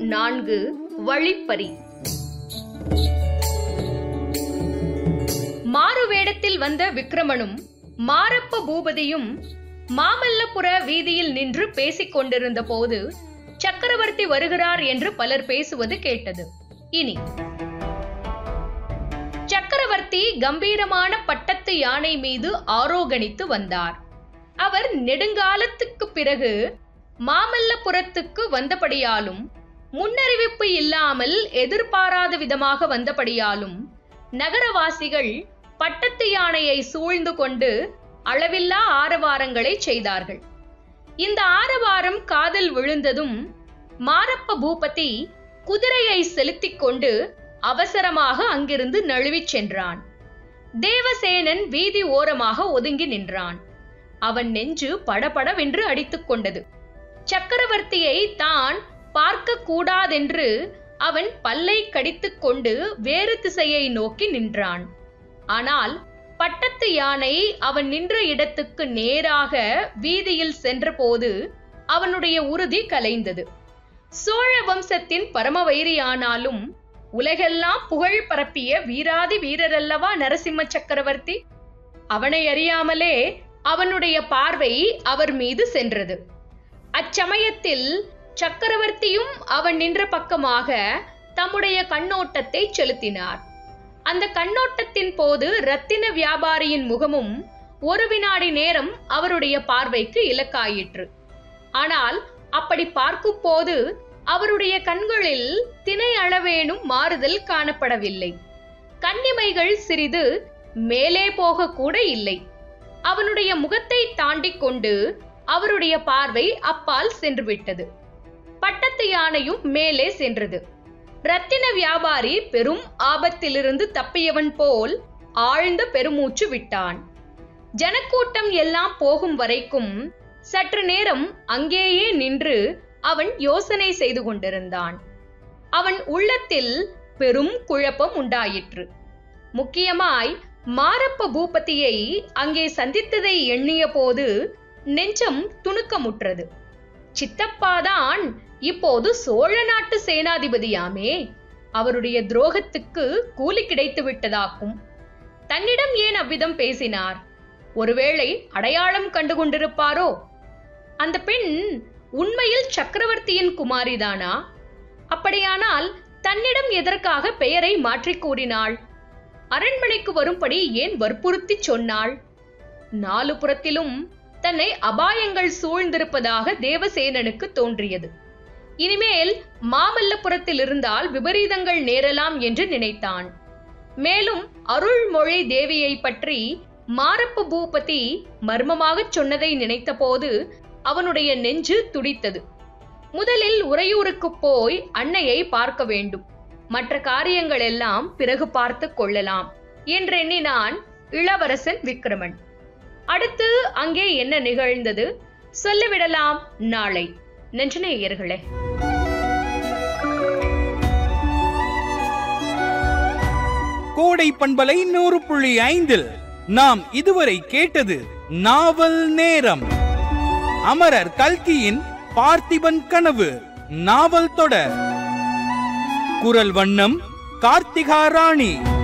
நான்கு வழிப்பறி மாறு வேடத்தில் வந்த விக்ரமனும் மாரப்ப பூபதியும் மாமல்லபுர வீதியில் நின்று பேசிக் கொண்டிருந்த போது சக்கரவர்த்தி வருகிறார் என்று பலர் பேசுவது கேட்டது இனி சக்கரவர்த்தி கம்பீரமான பட்டத்து யானை மீது ஆரோகணித்து வந்தார் அவர் நெடுங்காலத்துக்கு பிறகு மாமல்லபுரத்துக்கு வந்தபடியாலும் முன்னறிவிப்பு இல்லாமல் எதிர்பாராத விதமாக வந்தபடியாலும் நகரவாசிகள் பட்டத்து யானையை சூழ்ந்து கொண்டு அளவில்லா ஆரவாரங்களை செய்தார்கள் இந்த ஆரவாரம் காதில் விழுந்ததும் மாரப்ப பூபதி குதிரையை செலுத்திக் கொண்டு அவசரமாக அங்கிருந்து நழுவிச் சென்றான் தேவசேனன் வீதி ஓரமாக ஒதுங்கி நின்றான் அவன் நெஞ்சு படபடவென்று அடித்துக் கொண்டது சக்கரவர்த்தியை தான் பார்க்க கூடாதென்று அவன் பல்லை கடித்துக் கொண்டு வேறு திசையை நோக்கி நின்றான் ஆனால் பட்டத்து யானை அவன் நின்ற இடத்துக்கு நேராக வீதியில் சென்றபோது அவனுடைய உறுதி கலைந்தது சோழ வம்சத்தின் பரமவைரியானாலும் உலகெல்லாம் புகழ் பரப்பிய வீராதி வீரரல்லவா நரசிம்ம சக்கரவர்த்தி அவனை அறியாமலே அவனுடைய பார்வை அவர் மீது சென்றது அச்சமயத்தில் சக்கரவர்த்தியும் அவன் நின்ற பக்கமாக தம்முடைய கண்ணோட்டத்தை செலுத்தினார் அந்த கண்ணோட்டத்தின் போது ரத்தின வியாபாரியின் முகமும் ஒரு வினாடி நேரம் அவருடைய பார்வைக்கு இலக்காயிற்று ஆனால் அப்படி பார்க்கும் போது அவருடைய கண்களில் திணை அளவேனும் மாறுதல் காணப்படவில்லை கண்ணிமைகள் சிறிது மேலே போக கூட இல்லை அவனுடைய முகத்தை தாண்டிக் கொண்டு அவருடைய பார்வை அப்பால் சென்று விட்டது பட்டத்து யானையும் மேலே சென்றது ரத்தின வியாபாரி பெரும் ஆபத்திலிருந்து தப்பியவன் போல் ஆழ்ந்த பெருமூச்சு விட்டான் ஜனக்கூட்டம் எல்லாம் போகும் வரைக்கும் சற்று நேரம் அங்கேயே நின்று அவன் யோசனை செய்து கொண்டிருந்தான் அவன் உள்ளத்தில் பெரும் குழப்பம் உண்டாயிற்று முக்கியமாய் மாரப்ப பூபதியை அங்கே சந்தித்ததை எண்ணிய போது நெஞ்சம் துணுக்கமுற்றது சித்தப்பாதான் இப்போது சோழ நாட்டு சேனாதிபதியாமே அவருடைய துரோகத்துக்கு கூலி கிடைத்து விட்டதாக்கும் தன்னிடம் ஏன் அவ்விதம் பேசினார் ஒருவேளை அடையாளம் கண்டு கொண்டிருப்பாரோ அந்த பெண் உண்மையில் சக்கரவர்த்தியின் குமாரிதானா அப்படியானால் தன்னிடம் எதற்காக பெயரை மாற்றிக் கூறினாள் அரண்மனைக்கு வரும்படி ஏன் வற்புறுத்தி சொன்னாள் நாலு புறத்திலும் தன்னை அபாயங்கள் சூழ்ந்திருப்பதாக தேவசேனனுக்கு தோன்றியது இனிமேல் மாமல்லபுரத்தில் இருந்தால் விபரீதங்கள் நேரலாம் என்று நினைத்தான் மேலும் அருள்மொழி தேவியை பற்றி மாரப்ப பூபதி மர்மமாகச் சொன்னதை நினைத்தபோது அவனுடைய நெஞ்சு துடித்தது முதலில் உறையூருக்கு போய் அன்னையை பார்க்க வேண்டும் மற்ற காரியங்கள் எல்லாம் பிறகு பார்த்து கொள்ளலாம் என்றெண்ணினான் இளவரசன் விக்ரமன் அடுத்து அங்கே என்ன நிகழ்ந்தது சொல்லிவிடலாம் நாளை நெஞ்சநேயர்களே கோடை பண்பலை நூறு புள்ளி ஐந்தில் நாம் இதுவரை கேட்டது நாவல் நேரம் அமரர் கல்கியின் பார்த்திபன் கனவு நாவல் தொடர் குரல் வண்ணம் கார்த்திகா ராணி